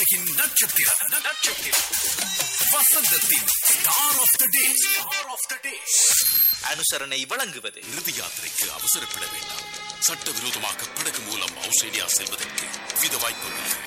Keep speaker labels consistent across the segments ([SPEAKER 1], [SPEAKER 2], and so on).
[SPEAKER 1] திரையின் நட்சத்திரம் நட்சத்திரம் வசந்தத்தின் star of the day star of the day
[SPEAKER 2] அனுசரணை வழங்குவது
[SPEAKER 1] இறுதி யாத்திரைக்கு அவசரப்பட வேண்டாம் சட்டவிரோதமாக படகு மூலம் ஆஸ்திரேலியா செல்வதற்கு வித வாய்ப்புள்ளது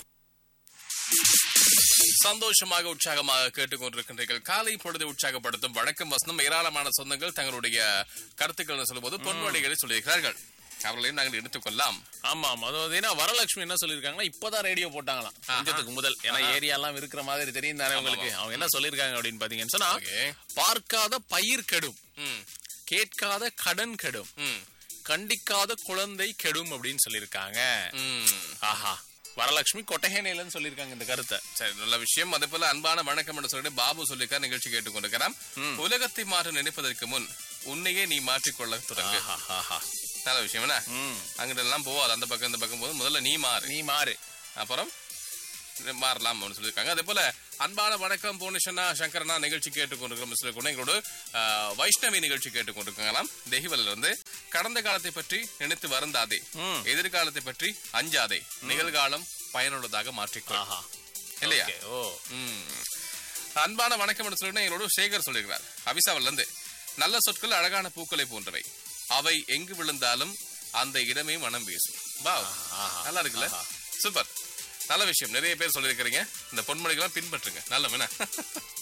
[SPEAKER 3] சந்தோஷமாக உற்சாகமாக கேட்டுக்கொண்டிருக்கின்றீர்கள் காலை பொழுதை உற்சாகப்படுத்தும் வழக்கம் வசனம் ஏராளமான சொந்தங்கள் தங்களுடைய கருத்துக்கள் சொல்லும்போது பொன்வடிகளை சொல்லியிருக்கிறார்கள் அவர்களையும் நாங்கள் எடுத்துக்கொள்ளலாம்
[SPEAKER 4] ஆமா ஆமா அதாவது ஏன்னா வரலட்சுமி என்ன சொல்லிருக்காங்கன்னா இப்பதான் ரேடியோ போட்டாங்களாம் கொஞ்சத்துக்கு முதல் ஏன்னா ஏரியா எல்லாம் இருக்கிற மாதிரி தெரியும் தானே உங்களுக்கு அவங்க என்ன சொல்லிருக்காங்க அப்படின்னு பாத்தீங்கன்னு சொன்னா
[SPEAKER 3] Okay.
[SPEAKER 4] பார்க்காத பயிர் கெடும்
[SPEAKER 3] ம்,
[SPEAKER 4] கேட்காத கடன் கெடும்
[SPEAKER 3] ம்,
[SPEAKER 4] கண்டிக்காத குழந்தை கெடும் அப்படின்னு சொல்லிருக்காங்க
[SPEAKER 3] ம்.
[SPEAKER 4] ஆஹா வரலட்சுமி கொட்டகேனையிலன்னு சொல்லிருக்காங்க இந்த கருத்தை
[SPEAKER 3] சரி நல்ல விஷயம் அதே போல அன்பான வணக்கம் என்று சொல்லிட்டு பாபு சொல்லியிருக்கார் நிகழ்ச்சி கேட்டுக்கொண்டிருக்கிறான் உலகத்தை மாற்ற நினைப்பதற்கு முன் உன்னையே நீ மாற்றிக்கொள்ள தொடங்கு
[SPEAKER 4] ஆஹா, ஆஹா.
[SPEAKER 3] நல்ல விஷயம் என்ன
[SPEAKER 4] ம்.
[SPEAKER 3] அங்கிட்ட எல்லாம் போவாது அந்த பக்கம் இந்த பக்கம் போது முதல்ல நீ மாறு
[SPEAKER 4] நீ மாறு
[SPEAKER 3] அப்புறம் மாறலாம் அப்படின்னு சொல்லியிருக்காங்க அதே போல அன்பான வணக்கம் பூனிஷனா சங்கரனா நிகழ்ச்சி கேட்டுக்கொண்டிருக்கிறோம் சில கூட எங்களோட ஆஹ், வைஷ்ணவி நிகழ்ச்சி கேட்டுக்கொண்டிருக்காங்களாம் தெஹிவல்ல இருந்து கடந்த காலத்தை பற்றி நினைத்து வருந்தாதே
[SPEAKER 4] ம்.
[SPEAKER 3] எதிர்காலத்தை பற்றி அஞ்சாதே நிகழ்காலம் பயனுள்ளதாக மாற்றிக்கொள்
[SPEAKER 4] ஆஹா
[SPEAKER 3] இல்லையா
[SPEAKER 4] Okay, ஓ
[SPEAKER 3] ம். அன்பான வணக்கம் என்று சொல்லிட்டு எங்களோட சேகர் சொல்லியிருக்கிறார் அபிசாவில இருந்து நல்ல சொற்கள் அழகான பூக்களை போன்றவை அவை எங்கு விழுந்தாலும் அந்த இடமே மனம் வீசும் வாவ்
[SPEAKER 4] ஆஹா.
[SPEAKER 3] நல்லா இருக்குல்ல சூப்பர் நல்ல விஷயம் நிறைய பேர் சொல்லியிருக்கிறீங்க இந்த பொன்மொழிகள்லாம் பின்பற்றுங்க நல்ல வேணா